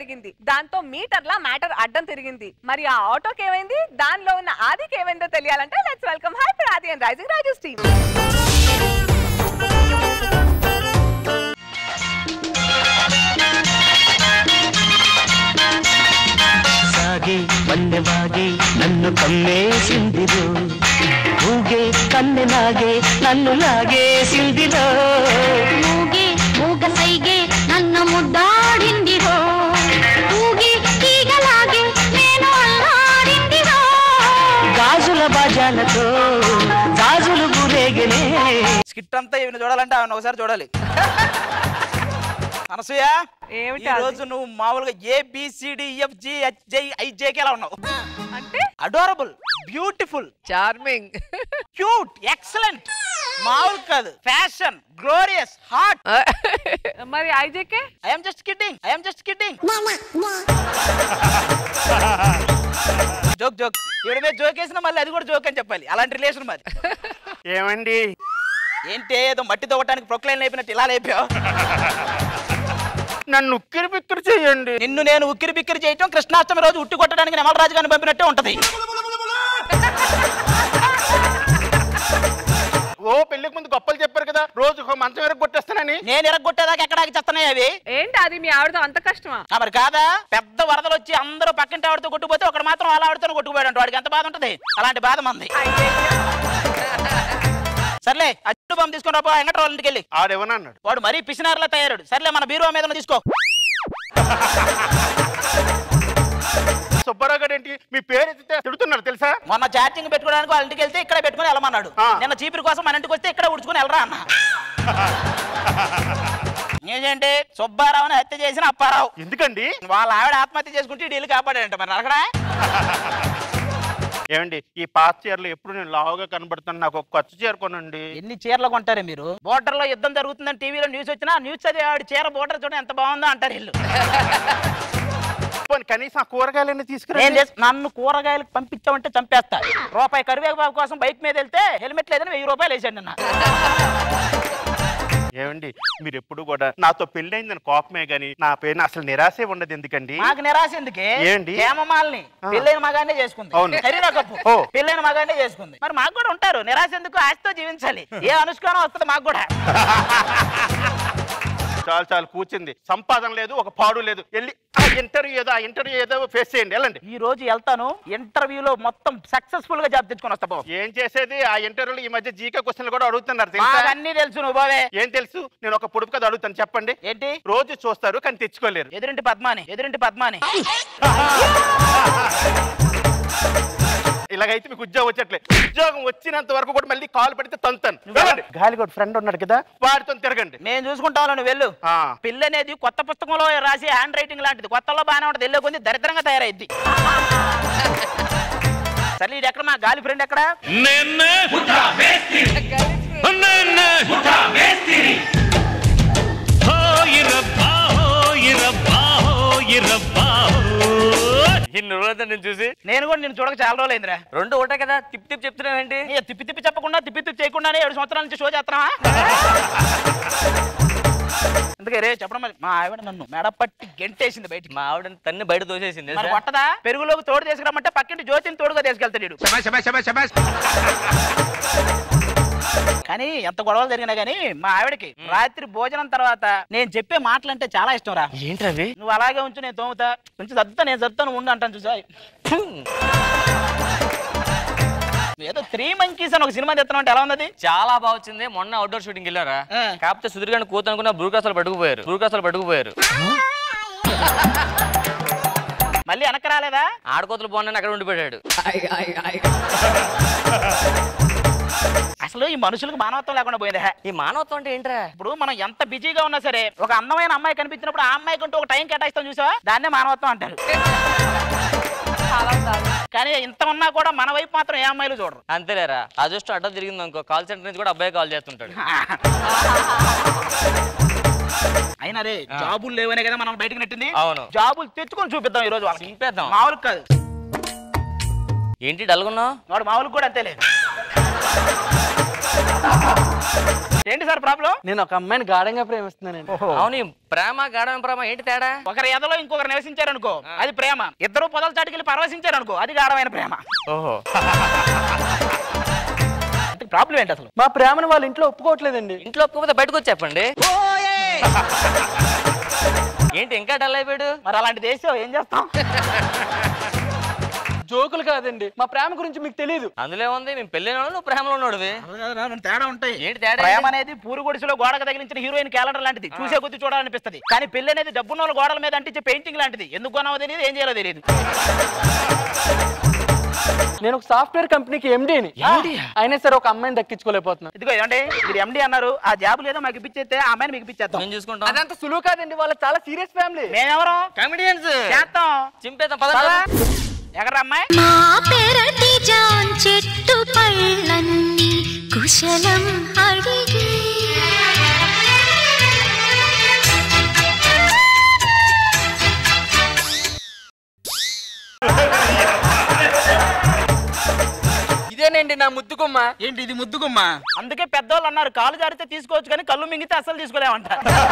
రేగింది దాంతో మీటర్ల మ్యాటర్ అడ్డం తిరిగింది మరి ఆ ఆటోకి ఏమైంది దానిలో ఉన్న ఆదికి ఏమైందో తెలియాలంటే let's welcome hyper Aadi and rising Rajesh team ಸಾಗಿ ಮನ್ಯವಾಗಿ ನನ್ನು ಕಮ್ಮೇಸಿಂದಿರು ಹೂಗೆ ಕನ್ನೆನಾಗೆ ನನ್ನು ಲಾಗೇಸಿಂದಿರೋ ಮೂಗಿ ಮೂಗ ಸೈಗೆ ನನ್ನ ಮುದ್ದಾడిందిరో ఊగి తీగలాగే నేను అల్లాడిందిరో గాజుల బాజాలతో గాజులు గురేగనే స్కిట్ అంతా ఈయన చూడాలంటే ఆమెను ఒకసారి చూడాలి అనసూయ ఏమిటి ఈ అది? రోజు నువ్వు మామూలుగా ఏ బిసిడిఎఫ్ జి హెచ్ జై ఐజేకి ఎలా ఉన్నావు అంటే adorable beautiful charming cute excellent మామూలు కాదు ఫ్యాషన్ గ్లోరియస్ హాట్ మరి ఐజేకే I'm just kidding I'm just kidding joke joke ఈవిడ మీద జోక్ వేసినా మళ్ళీ అది కూడా జోక్ అని చెప్పాలి అలాంటి రిలేషన్ మరి ఏమండి ఏంటి ఏదో మట్టి తవ్వటానికి ప్రొక్లైన్ లేపినట్టు ఇలా లేపావు నన్ను ఉక్కిరి బిక్కిరి చేయండి నిన్ను నేను ఉక్కిరి బిక్కిరి చేయటం కృష్ణాష్టమి రోజు ఉట్టి కొట్టడానికి నెమలరాజు గారిని పంపినట్టే ఉంటది ఓ పెళ్లికి ముందు గొప్పలు చెప్పారు కదా రోజు ఒక మంచం వరకు కొట్టేస్తానని నేను ఎరగొట్టేదాకా ఎక్కడానికి చేస్తున్నాయి అవి ఏంటి అది మీ ఆవిడతో అంత కష్టమా ఆ, మరి కాదా పెద్ద వరదలు వచ్చి అందరూ పక్కింటి ఆవిడతో కొట్టుకుపోతే ఒకడు మాత్రం అలా ఆవిడతో కొట్టుకుపోయాడు వాడికి ఎంత బాధ ఉంటది అలాంటి బాధ మంది సర్లే అడ్డు బాంబు తీసుకుని రాపో ఎంగట వాళ్ళ ఇంటికి వెళ్ళి ఆడేమని అన్నాడు వాడు మరీ పిసినారులా తయారాడు సర్లే మన బీరువా మీద ఉన్న తీసుకో సుబ్బారావు గారు ఏంటి మీ పేరు ఎత్తితే తిడుతున్నారు తెలుసా మొన్న చార్జింగ్ పెట్టుకోవడానికి వాళ్ళ ఇంటికి వెళ్తే ఇక్కడే పెట్టుకుని వెళ్ళమన్నాడు ఆ. నిన్న చీపురు కోసం మన ఇంటికి వస్తే ఇక్కడే ఉడుచుకుని వెళ్ళరా అన్న ఏంటంటే సుబ్బారావుని హత్య చేసిన అప్పారావు ఎందుకండి వాళ్ళ ఆవిడ ఆత్మహత్య చేసుకుంటే ఈ డీలు కాపాడాడంట మరి అక్కడ ఏమండి ఈ పాత చీరలు ఎప్పుడు నేను లావుగా కనబడుతాను నాకు ఒక కొత్త చీర కొనండి ఎన్ని చీరలు కొంటారే మీరు బోర్డర్ లో యుద్ధం జరుగుతుందని టీవీలో న్యూస్ వచ్చినా న్యూస్ చదివి ఆవిడ చీర బోర్డర్ చూడండి ఎంత బాగుందో అంటారు వీళ్ళు పోనీ కనీసం ఆ కూరగాయలన్నీ నేను తీసుకురండి చేసి- నన్ను కూరగాయలకు పంపించామంటే చంపేస్తా రూపాయి కరివేపాకు కోసం బైక్ మీద వెళ్తే హెల్మెట్ లేదని వెయ్యి రూపాయలు వేసాడు నిన్న ఏమండి మీరు ఎప్పుడు కూడా నాతో పెళ్ళైందని కోపమే గాని నా పైన అసలు నిరాశే ఉండదు ఎందుకండి మాకు నిరాశ ఎందుకే ఏంటి? హేమమాలిని పెళ్ళైన మగానే చేసుకుంది అవును. కరీనా కప్పు ఓ. పెళ్ళైన మగానే చేసుకుంది మరి మాకు కూడా ఉంటారు నిరాశ ఎందుకు ఆశతో జీవించాలి ఏ అనుష్కానం వస్తుంది మాకు కూడా చాలు చాలు కూర్చుంది సంపాదన లేదు ఒక పాడు లేదు వెళ్ళి ఆ ఇంటర్వ్యూ ఏదో ఆ ఇంటర్వ్యూ ఏదో ఫేస్ చేయండి వెళ్ళండి ఈ రోజు వెళ్తాను ఇంటర్వ్యూలో మొత్తం సక్సెస్ఫుల్ గా జాబ్ తెచ్చుకొని వస్తా బాబు ఏం చేసేది ఆ ఇంటర్వ్యూలో ఈ మధ్య జీకే క్వశ్చన్లు కూడా అడుగుతున్నారు తెలుసా మాకన్నీ తెలుసు నువ్వు బావే ఏం తెలుసు నేను ఒక పొడుపు కథ అడుగుతాను చెప్పండి ఏంటి రోజు చూస్తారు కానీ తెచ్చుకోలేరు ఎదురింటి పద్మాని ఎదురింటి పద్మాని ఇలాగైతే మీకు ఉద్యోగం వచ్చేట్లే ఉద్యోగం వచ్చినంత వరకు కూడా మళ్ళీ కాల్ పెడితే తంతాను వెళ్ళండి గాలిగోడ్ ఫ్రెండ్ ఉన్నాడు కదా వాడితో తిరగండి మేము చూసుకుంటాం నువ్వు వెళ్ళు ఆ. పిల్ల అనేది కొత్త పుస్తకంలో రాసే హ్యాండ్ రైటింగ్ లాంటిది కొత్తలో బాగానే ఉంటుంది వెళ్ళే కొంది దరిద్రంగా తయారైద్ది సరే ఇది ఎక్కడ మా గాలి ఫ్రెండ్ ఎక్కడ ఇన్ని రోజులైతే నేను చూసి నేను కూడా నేను చూడక చాలా రోజులైందిరా రెండు ఒకటే కదా తిప్పి తిప్పి చెప్తున్నావేంటి నీ తిప్పి తిప్పి చెప్పకుండా తిప్పి తిప్పి చేయకుండానే ఏడు సంవత్సరాల నుంచి షో చేస్తున్నావా అందుకే రే చెప్పడం మరి మా ఆవిడ నన్ను మెడపట్టి గెంటేసింది బయటికి మా ఆవిడ తన్ని బయట దోసేసింది మరి కొట్టదా పెరుగులోకి తోడు తీసుకురమ్మంటే పక్కింటి జ్యోతిని తోడుగా తీసుకెళ్తాడు వీడు. కానీ ఎంత గొడవలు జరిగినా కానీ మా ఆవిడకి రాత్రి భోజనం తర్వాత నేను చెప్పే మాటలంటే చాలా ఇష్టం రా ఏంటవి నువ్వు అలాగే ఉంచు నేను తోముతా కొంచెం సర్దుతా నేను సర్దుతాను ఉండు అంటాను చూసా ఏదో త్రీ మంకీస్ అని ఒక సినిమా తెస్తున్నావు అంటే ఎలా ఉన్నది చాలా బాగా వచ్చింది మొన్న అవుట్డోర్ షూటింగ్ వెళ్ళారా ఆ. కాకపోతే సుధీర్ గారిని కూతురు అనుకున్న బ్రూకాసాలు పట్టుకుపోయారు బ్రూకాసాలు పట్టుకుపోయారు మళ్ళీ వెనక్కి రాలేదా ఆడకోతలు బాగున్నాను అక్కడ ఉండిపోయాడు అసలు ఈ మనుషులకు మానవత్వం లేకుండా పోయింది హే. ఈ మానవత్వం అంటే ఏంట్రా ఇప్పుడు మనం ఎంత బిజీగా ఉన్నా సరే ఒక అందమైన అమ్మాయి కనిపించినప్పుడు ఆ అమ్మాయి కంటూ ఒక టైం కేటాయిస్తాం చూసావా దాన్నే మానవత్వం అంటారు కానీ ఇంత ఉన్నా కూడా మన వైపు మాత్రం ఏ అమ్మాయిలు చూడరు అంతేలేరా అదృష్టం అడ్డం జరిగింది అనుకో కాల్ సెంటర్ నుంచి కూడా అబ్బాయి కాల్ చేస్తుంటాడు అయినా రే జాబులు లేవనే కదా మనం బయటకు నెట్టింది అవును. జాబులు తెచ్చుకొని చూపిద్దాం ఈ రోజు వాళ్ళకి చింపేద్దాం మామూలు కాదు ఏంటి డల్గున్నావు వాడు మామూలు కూడా అంతేలే ఏంటి సార్ ప్రాబ్లం నేను ఒక అమ్మాయిని గాఢంగా ప్రేమిస్తున్నానండి అవును ఈ ప్రేమ గాఢమైన ప్రేమ ఏంటి తేడా ఒకరి ఎదలో ఇంకొకరు నివసించారనుకో అది ప్రేమ ఇద్దరు పొదల చాటుకెళ్ళి పరవశించారనుకో అది గాఢమైన ప్రేమ ఓహో ప్రాబ్లం ఏంటి అసలు మా ప్రేమను వాళ్ళ ఇంట్లో ఒప్పుకోవట్లేదండి ఇంట్లో ఒప్పుకోకపోతే బయటకు వచ్చి చెప్పండి ఏంటి ఇంకా డల్ అయిపోయాడు మరి అలాంటి దేశం ఏం చేస్తాం జోకులు కాదండి మా ప్రేమ గురించి మీకు తెలియదు అందులో ఉంది మేము పెళ్ళిన నువ్వు ప్రేమలో ఉన్నాడువి తేడా ఉంటాయి ఏంటి తేడా ప్రేమ ఏంటి? అనేది పూరు గుడిసెలో గోడకు తగిలించిన హీరోయిన్ క్యాలెండర్ లాంటిది చూసే కొద్ది చూడాలనిపిస్తది కానీ పెళ్లి అనేది డబ్బున్న వాళ్ళ గోడల మీద అంటించే పెయింటింగ్ లాంటిది ఎందుకు కొనావో తెలియదు ఏం చేయాలో తెలియదు నేను ఒక సాఫ్ట్వేర్ కంపెనీకి ఎండీని అయినా సరే ఒక అమ్మాయిని దక్కించుకోలేకపోతున్నా ఇదిగో ఏమంటే మీరు ఎండి అన్నారు ఆ జాబ్ లేదో మాకు ఇప్పించేస్తే ఆ అమ్మాయిని మీకు ఇప్పించేస్తాం మేము చూసుకుంటాం అదంత సులువు కాదండి వాళ్ళ చాలా సీరియస్ ఫ్యామిలీ మేమెవరం కమెడియన్స్ చేస్తాం చింపేద్దాం పదా. పద ఎక్కడ అమ్మాయి మా పెరటి జాన్ చెట్టు పళ్ళన్నీ కుశలం అడిగి ఇదేనండి నా ముద్దుగుమ్మ ఏంటి ఇది ముద్దుగుమ్మ అందుకే పెద్దోళ్ళు అన్నారు కాలు జారితే తీసుకోవచ్చు కానీ కళ్ళు మింగితే అస్సలు తీసుకోలేమంట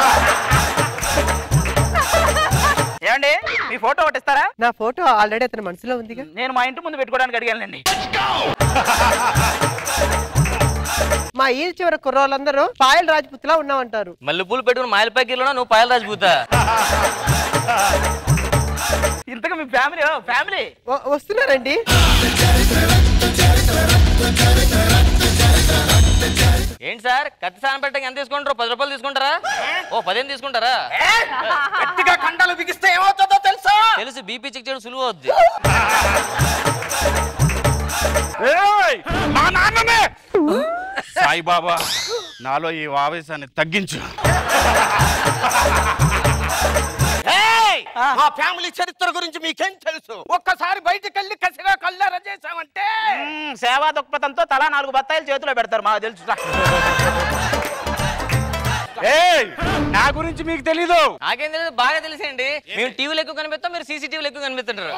ఏమండి మీ ఫోటో ఒకటి ఇస్తారా నా ఫోటో ఆల్రెడీ అతని మనసులో ఉందిగా నేను మా ఇంటి ముందు పెట్టుకోవడానికి అడిగానండి మా ఈ చివరి కుర్రోళ్ళందరూ పాయల్ రాజ్పుత్లా ఉన్నామంటారు మల్లె పూలు పెట్టుకుని మాయల ప్యాకెట్లో నువ్వు పాయలు రాజుపుతా ఇంతగా మీ ఫ్యామిలీ ఫ్యామిలీ వ- వస్తున్నారండి ఏంటి సార్ కత్తి సాయం పెట్టడానికి ఎంత తీసుకుంటారు పది రూపాయలు తీసుకుంటారా ఓ పదిహేను తీసుకుంటారా గట్టిగా కండలు బిగిస్తే ఏమవుతుందో తెలుసా తెలుసు బీపీ చెక్ చేయడం సులువు అవుద్ది ఏయ్! మా నాన్ననే సాయిబాబా నాలో ఈ ఆవేశాన్ని తగ్గించు మా ఫ్యామిలీ చరిత్ర గురించి మీకేం తెలుసు ఒక్కసారి బయటికి వెళ్ళి కసిగా కళ్ళార చేసామంటే మ్మ్, సేవా దృక్పథంతో తలా నాలుగు బత్తాయిలు చేతిలో పెడతారు మాకు తెలుసు ఏయ్! నా గురించి మీకు తెలీదు నాకేం తెలియదు బాగా తెలిసండి మేము టీవీలో ఎక్కువ కనిపిస్తాం మీరు సీసీటీవీలో ఎక్కువ కనిపిస్తుంటారు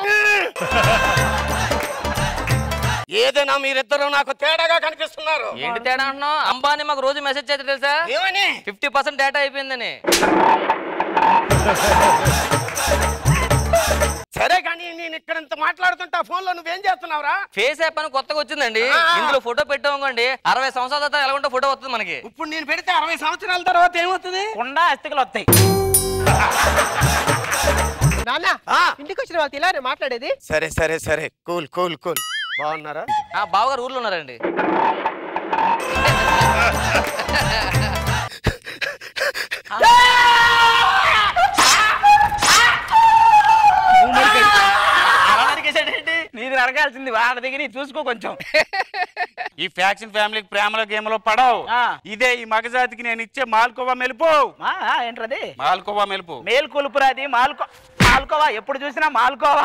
ఏదైనా మీరిద్దరూ నాకు తేడాగా కనిపిస్తున్నారు ఏంటి తేడా అంటున్నావు అంబానీ మాకు రోజు మెసేజ్ చేస్తే తెలుసా ఏమని ఫిఫ్టీ పర్సెంట్ డేటా అయిపోయిందని సరే కానీ నేను ఇక్కడ ఇంత మాట్లాడుతుంటా ఫోన్ లో నువ్వేం చేస్తున్నావురా ఫేస్ యాప్ అని కొత్తగా వచ్చిందండి ఆ. ఇందులో ఫోటో పెట్టామనుకోండి అరవై సంవత్సరాల తర్వాత ఎలా ఉంటే ఫోటో వస్తుంది మనకి ఇప్పుడు నేను పెడితే అరవై సంవత్సరాల తర్వాత ఏమవుతుంది కుండా అస్థికలు వస్తాయి నాన్న ఆ. ఇంటికి వచ్చిన వాళ్ళతో ఇలానే మాట్లాడేది సరే సరే సరే కూల్ కూల్ కూల్ బాగున్నారా ఆ బావగారు ఊర్లో ఉన్నారండి అలా నరికేసాడేంటి? నీది నరకాల్సింది వాళ్ళ దగ్గర నీది చూసుకో కొంచెం ఈ ఫ్యాక్షన్ ఫ్యామిలీకి ప్రేమలో గేమలో పడవు ఆ. ఇదే ఈ మగజాతికి నేను ఇచ్చే మాల్కోవా మెలుపు ఆ, ఆ, ఏంట్రది మాల్కోవా మెలుపు మేల్ కొలుపురాది మాల్కో మాల్కోవా ఎప్పుడు చూసినా మాల్కోవా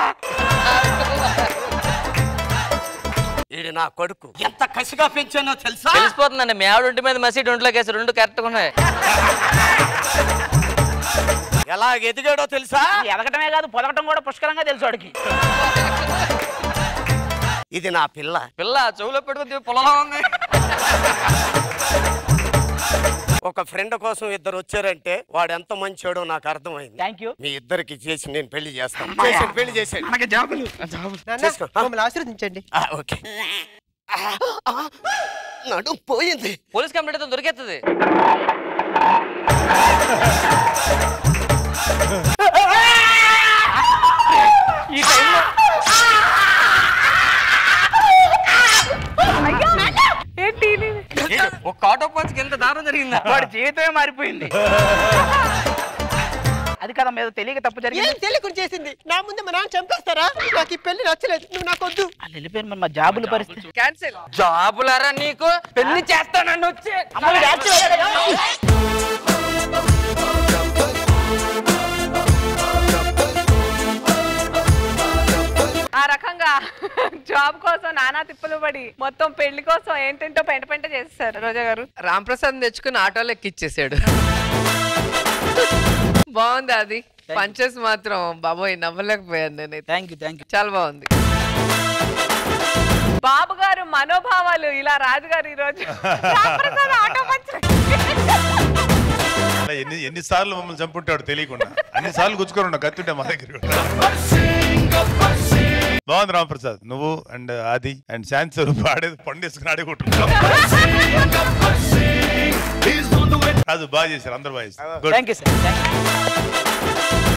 ఈడు నా కొడుకు ఎంత కసిగా పెంచానో తెలుసా తెలిసిపోతుందండి మీ ఆవిడ ఒంటి మీద మసీడ్ ఒంట్లోకి వేసి రెండు కరెక్ట్గా ఉన్నాయి ఎలా ఎదిగాడో తెలుసా ఎదగటమే కాదు పొదగటం కూడా పుష్కలంగా తెలుసు వాడికి ఇది నా పిల్ల పిల్ల చెవులో పెట్టుకుని పొలంలో ఉంది ఒక ఫ్రెండ్ కోసం ఇద్దరు వచ్చారంటే వాడు ఎంత మంచోడో నాకు అర్థమైంది థ్యాంక్ యూ మీ ఇద్దరికి చేసి నేను పెళ్లి చేస్తాను చేసేయండి, పెళ్లి చేసేయండి మనకి జాబులు నాన్న చేసుకో. ఆ. మమ్మల్ని ఆశీర్వదించండి ఆ, ఓకే ఆ, ఆ, నడుం పోయింది పోలీస్ కంప్లైంట్ అయితే దొరికేస్తుంది ఈ టైంలో ఏంటి ఇది? ఒక ఆటో పంచ్కి ఎంత దారుణం జరిగిందా వాడి జీవితమే మారిపోయింది అది కదా మీద తెలియక తప్పు ఏం జరిగింది తెలియకుండా చేసింది నా ముందు మా నాన్న చంపేస్తారా నాకు ఈ పెళ్లి నచ్చలేదు నువ్వు నాకు వద్దు వాళ్ళు వెళ్ళిపోయారు మరి మా జాబుల పరిస్థితి క్యాన్సిల్ జాబులారా నీకు పెళ్లి చేస్తానని వచ్చి అమ్మ, వీడు యాక్టివ్ అయ్యాడు. ఆ రకంగా జాబ్ కోసం నానా తిప్పలు పడి మొత్తం పెళ్లి కోసం ఏంటంటో పెంట పెంట చేస్తారు రోజా గారు రాంప్రసాద్ తెచ్చుకుని ఆటోలో ఎక్కిచ్చేసాడు బాగుంది అది పంచెస్ మాత్రం బాబోయ్ నవ్వలేకపోయాను నేనైతే థ్యాంక్ యూ థ్యాంక్ యూ చాలా బాగుంది బాబు గారు మనోభావాలు ఇలా రాజుగారు ఈ రోజు రామప్రసాద్ ఆటో పంచర్ ఎన్ని ఎన్నిసార్లు మమ్మల్ని చంపుంటాడు తెలియకుండా అన్ని సార్లు గుచ్చుకొని ఉన్నా కత్తుంటే మా దగ్గర బాగుంది రామప్రసాద్ నువ్వు అండ్ ఆది అండ్ శాంతి స్వరూప్ ఆడేది పండేసుకుని ఆడుకుంటున్నావు అది బాగా చేశారు అందరు బాగా చేశారు Good. Thank you sir